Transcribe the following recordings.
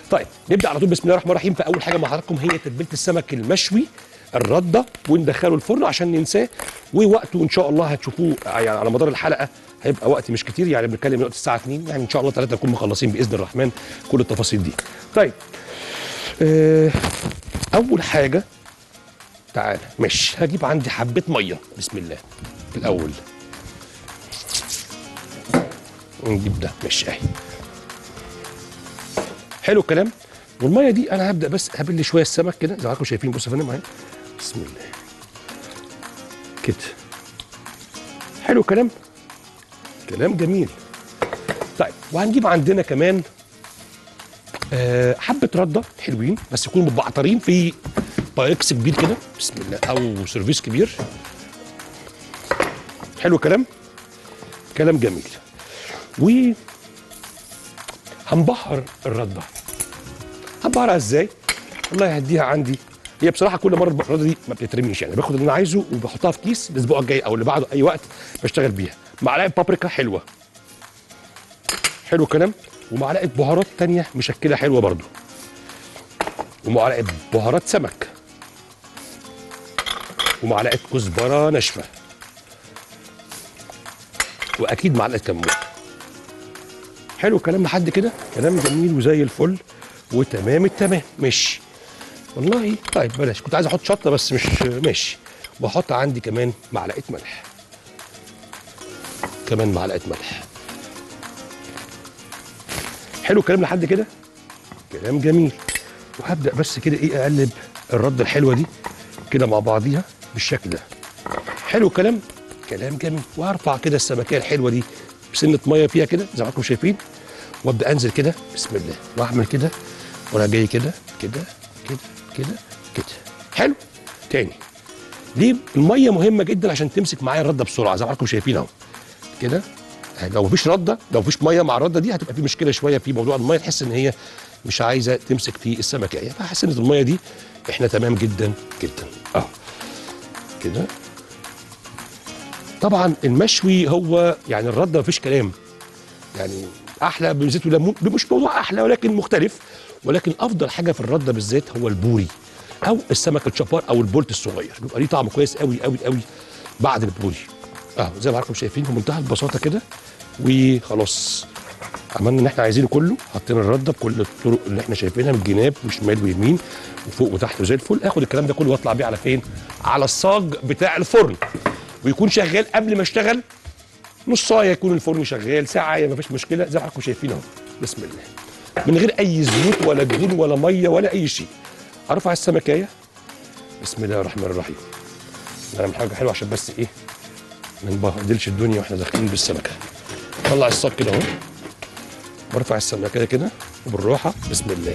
طيب نبدا على طول بسم الله الرحمن الرحيم فاول حاجه مع حضراتكم هي تتبيله السمك المشوي الرده وندخله الفرن عشان ننساه ووقته ان شاء الله هتشوفوه يعني على مدار الحلقه هيبقى وقت مش كتير يعني بنتكلم من وقت الساعه 2 يعني ان شاء الله 3 نكون مخلصين باذن الرحمن كل التفاصيل دي طيب آه، اول حاجه تعالى ماشي هجيب عندي حبه ميه بسم الله الاول نجيب ده ماشي اهي حلو الكلام والميه دي انا هبدا بس هبل شويه السمك كده زي ما حضراتكم شايفين بصوا يا فندم اهي بسم الله كده حلو الكلام كلام جميل طيب وهنجيب عندنا كمان آه حبه رده حلوين بس يكونوا متبعترين في بايكس كبير كده بسم الله او سيرفيس كبير حلو الكلام كلام جميل و هنبحر الرده هنبحرها ازاي والله هديها عندي هي بصراحه كل مره الرده دي ما بتترميش يعني باخد اللي انا عايزه وبحطها في كيس الاسبوع الجاي او اللي بعده اي وقت بشتغل بيها معلقه بابريكا حلوه حلو الكلام ومعلقه بهارات تانية مشكله حلوه برضو ومعلقه بهارات سمك ومعلقه كزبره ناشفه واكيد معلقه كمون حلو الكلام لحد كده كلام جميل وزي الفل وتمام التمام ماشي والله طيب بلاش كنت عايز احط شطه بس مش ماشي واحط عندي كمان معلقه ملح كمان معلقه ملح حلو الكلام لحد كده كلام جميل وهبدا بس كده ايه اقلب الرده الحلوه دي كده مع بعضيها بالشكل ده حلو الكلام كلام جميل وهرفع كده السمكيه الحلوه دي بسنه ميه فيها كده زي ما انتم شايفين وابدا انزل كده بسم الله واعمل كده وانا جاي كده كده كده كده كده حلو تاني ليه الميه مهمه جدا عشان تمسك معايا الرده بسرعه زي ما حضراتكم شايفين اهو كده لو مفيش رده لو مفيش ميه مع الرده دي هتبقى في مشكله شويه في موضوع الميه تحس ان هي مش عايزه تمسك في السمكه فحاسس ان الميه دي احنا تمام جدا جدا اه كده طبعا المشوي هو يعني الرده مفيش كلام يعني احلى بزيت وليمون مش موضوع احلى ولكن مختلف ولكن افضل حاجه في الرده بالذات هو البوري او السمك الشبار او البولت الصغير بيبقى ليه طعم كويس قوي قوي قوي بعد البوري اه زي ما حضراتكم شايفين بمنتهى البساطه كده وخلاص عملنا اللي احنا عايزينه كله حطينا الرده بكل الطرق اللي احنا شايفينها من الجناب وشمال ويمين وفوق وتحت وزي الفل اخد الكلام ده كله واطلع بيه على فين على الصاج بتاع الفرن ويكون شغال قبل ما اشتغل نصايه يكون الفرن شغال ساعه ما فيش مشكله زي ما حضراتكم شايفين اهو بسم الله من غير اي زيوت ولا دهون ولا ميه ولا اي شيء ارفع السمكايه بسم الله الرحمن الرحيم نعمل حاجه حلوه عشان بس ايه ما نبهدلش الدنيا واحنا داخلين بالسمكه طلع الصاج كده اهو برفع السمكه كده وبالراحه بسم الله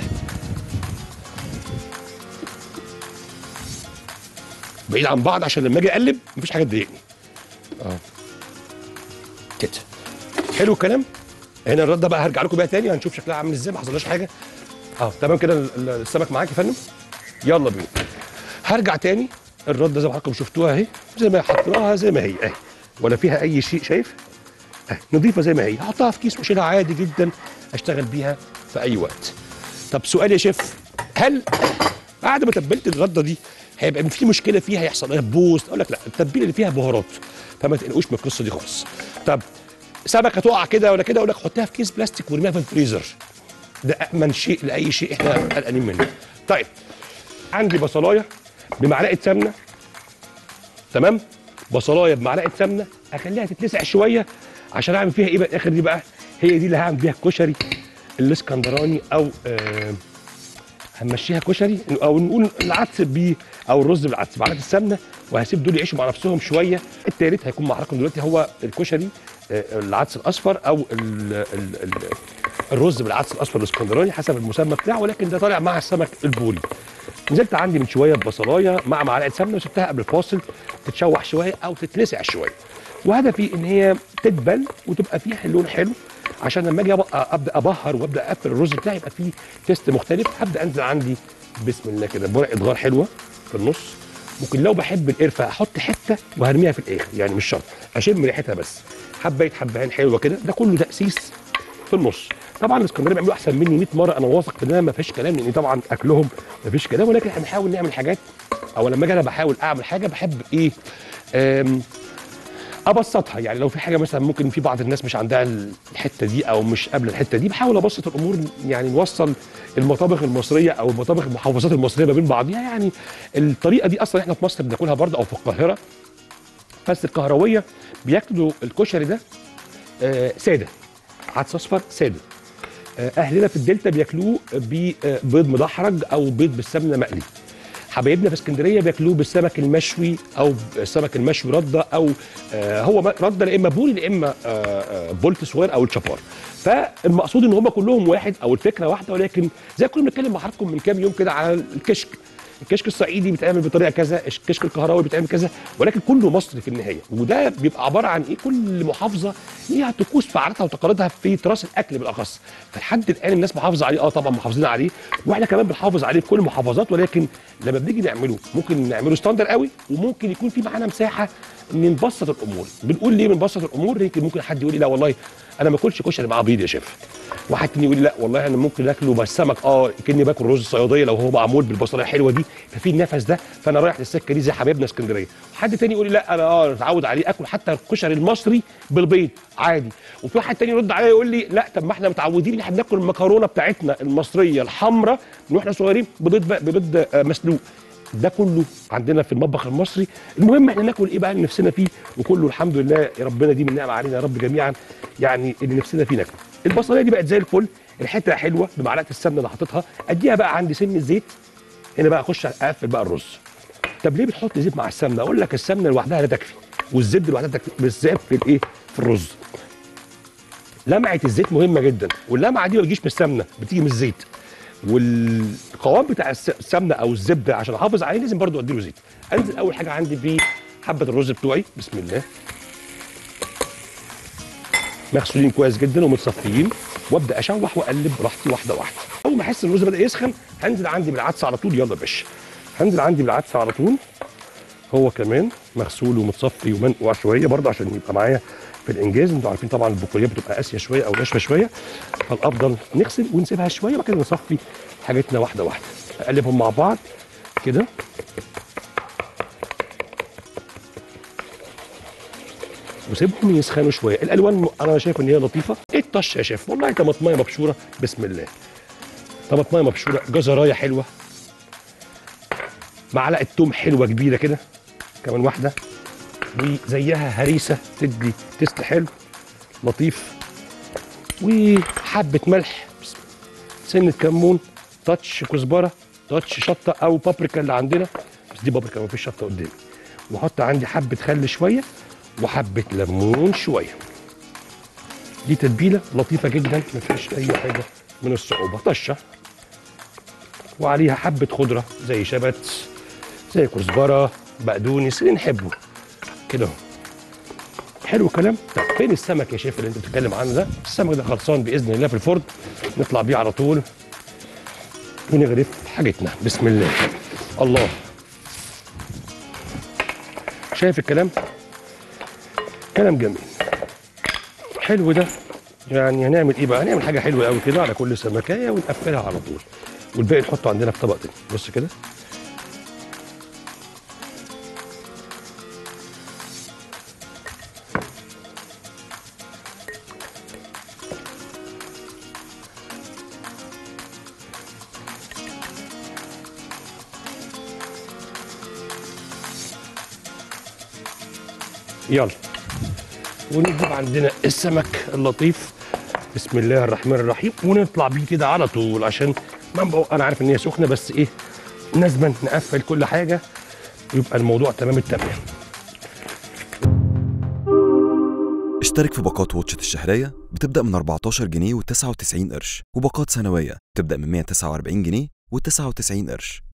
بعيد عن بعض عشان لما اجي اقلب مفيش حاجه تضايقني اه كده حلو الكلام هنا الرده بقى هرجع لكم بيها تاني هنشوف شكلها عامل ازاي ما حصلهاش حاجه اه تمام كده ال- ال- السمك معاك يا فندم يلا بينا هرجع تاني الرده زي ما حضراتكم شفتوها اهي زي ما حطيناها زي ما هي اهي ولا فيها اي شيء شايف اهي نضيفه زي ما هي هحطها في كيس واشيلها عادي جدا اشتغل بيها في اي وقت طب سؤال يا شيف هل بعد ما تبلت الرده دي هيبقى في مشكله فيها هيحصل لها بوست اقول لك لا التتبيله اللي فيها بهارات فما تقلقوش من القصه دي خالص طب سمكه تقع كده ولا كده اقول لك حطها في كيس بلاستيك وارميها في الفريزر ده امن شيء لاي شيء احنا قلقانين منه طيب عندي بصلايه بمعلقه سمنه تمام بصلايه بمعلقه سمنه اخليها تتلسع شويه عشان اعمل فيها ايه بقى الاخر دي بقى هي دي اللي هعمل بيها الكشري الاسكندراني او آه هنمشيها كشري او نقول العدس بيه او الرز بالعدس معلقه السمنه وهسيب دول يعيشوا مع نفسهم شويه التالت هيكون مع حضراتكم دلوقتي هو الكشري آه، العدس الاصفر او ال ال ال الرز بالعدس الاصفر الاسكندراني حسب المسمى بتاعه ولكن ده طالع مع السمك البوري نزلت عندي من شويه ببصلايه مع معلقه سمنه وسبتها قبل الفاصل تتشوح شويه او تتلسع شويه وهدفي ان هي تدبل وتبقى فيها اللون حلو عشان لما اجي أبقى- ابدا ابهر وابدا اقفل الرز بتاعي يبقى فيه تيست مختلف هبدا انزل عندي بسم الله كده بورقه غار حلوه في النص ممكن لو بحب القرفه احط حته وهرميها في الاخر يعني مش شرط اشم ريحتها بس حبايه حبهان حلوه كده ده كله تاسيس في النص طبعا الاسكندريه بيعملوا احسن مني 100 مره انا واثق في ده ما فيش كلام لان طبعا اكلهم ما فيش كلام ولكن احنا بنحاول نعمل حاجات او لما اجي انا بحاول اعمل حاجه بحب ايه أم ابسطها يعني لو في حاجه مثلا ممكن في بعض الناس مش عندها الحته دي او مش قابله الحته دي بحاول ابسط الامور يعني نوصل المطابخ المصريه او المطابخ المحافظات المصريه ما بين بعضيها يعني الطريقه دي اصلا احنا في مصر بناكلها برضه او في القاهره بس الكهرويه بياكلوا الكشري ده آه ساده عدس اصفر ساده آه اهلنا في الدلتا بياكلوه ببيض مدحرج او بيض بالسمنه مقلي حبايبنا في اسكندريه بياكلوه بالسمك المشوي او السمك المشوي رده او آه هو رده لا اما بوري لا اما آه آه بولت صغير او الشفار فالمقصود ان هم كلهم واحد او الفكره واحده ولكن زي كنا بنتكلم مع حضراتكم من كام يوم كده على الكشك الكشك الصعيدي بيتعمل بطريقه كذا الكشك الكهراوي بيتعمل كذا ولكن كله مصري في النهايه وده بيبقى عباره عن ايه كل محافظه ليها طقوس في عاداتها وتقاليدها في تراث الاكل بالاخص فلحد الان الناس محافظه عليه اه طبعا محافظين عليه واحنا كمان بنحافظ عليه في كل المحافظات ولكن لما بنيجي نعمله ممكن نعمله ستاندر قوي وممكن يكون في معانا مساحه ان نبسط الامور بنقول ليه بنبسط الامور يمكن ممكن حد يقول لي لا والله انا ما اكلش كشري معاه بيض يا شيف واحد تاني يقول لي لا والله انا ممكن اكله بس سمك اه كاني باكل رز صياديه لو هو معمول بالبصله الحلوه دي ففي النفس ده فانا رايح للسكه دي زي حبايبنا اسكندريه حد تاني يقول لي لا انا اه متعود عليه اكل حتى الكشري المصري بالبيض عادي وفي واحد تاني يرد عليا يقول لي لا طب ما احنا متعودين ان احنا بناكل المكرونه بتاعتنا المصريه الحمراء من واحنا صغيرين ببيض ببيض مسلوق ده كله عندنا في المطبخ المصري المهم احنا ناكل ايه بقى اللي نفسنا فيه وكله الحمد لله يا ربنا دي من نعمه علينا يا رب جميعا يعني اللي نفسنا فيه ناكله البصليه دي بقت زي الفل ريحتها حلوه بمعلقه السمنه اللي حاططها اديها بقى عندي سن الزيت هنا بقى اخش اقفل بقى الرز طب ليه بتحط زيت مع السمنه اقول لك السمنه لوحدها لا تكفي والزبده لوحدها تكفي بالذات في الايه في الرز لمعه الزيت مهمه جدا واللمعه دي ما بتجيش من السمنه بتيجي من الزيت والقوام بتاع السمنه او الزبده عشان احافظ عليه لازم برضو اديله زيت انزل اول حاجه عندي في حبه الرز بتوعي بسم الله مغسولين كويس جدا ومتصفيين وابدا اشوح واقلب براحتي واحده واحده اول ما احس الرز بدا يسخن هنزل عندي بالعدس على طول يلا يا باشا هنزل عندي بالعدس على طول هو كمان مغسول ومتصفي ومنقوع شويه برضه عشان يبقى معايا في الانجاز انتوا عارفين طبعا البقوليات بتبقى قاسيه شويه او ناشفه شويه فالافضل نغسل ونسيبها شويه وبعد كده نصفي حاجتنا واحده واحده اقلبهم مع بعض كده وسيبهم يسخنوا شويه الالوان انا شايف ان هي لطيفه ايه الطشه يا شيف والله طماطمايه مبشوره بسم الله طماطمايه مبشوره جزرايه حلوه معلقه توم حلوه كبيره كده كمان واحده وزيها هريسه تدي تيست حلو لطيف وحبه ملح سنه كمون تاتش كزبره تاتش شطه او بابريكا اللي عندنا بس دي بابريكا ما فيش شطه قدامي واحط عندي حبه خل شويه وحبه ليمون شويه دي تتبيله لطيفه جدا ما فيهاش اي حاجه من الصعوبه طشه وعليها حبه خضره زي شبت زي كزبره بقدونس اللي نحبه كده حلو الكلام طب فين السمك يا شيف اللي انت بتتكلم عنه ده السمك ده خلصان باذن الله في الفرن نطلع بيه على طول ونغرف حاجتنا بسم الله الله شايف الكلام كلام جميل حلو ده يعني هنعمل ايه بقى هنعمل حاجه حلوه قوي كده على كل سمكايه ونقفلها على طول والباقي نحطه عندنا في طبق تاني بص كده يلا ونجيب عندنا السمك اللطيف بسم الله الرحمن الرحيم ونطلع بيه كده على طول عشان ما انا عارف ان هي سخنه بس ايه لازم نقفل كل حاجه ويبقى الموضوع تمام التمام اشترك في باقات واتشت الشهرية بتبدأ من 14 جنيه و99 قرش وباقات سنوية بتبدأ من 149 جنيه و99 قرش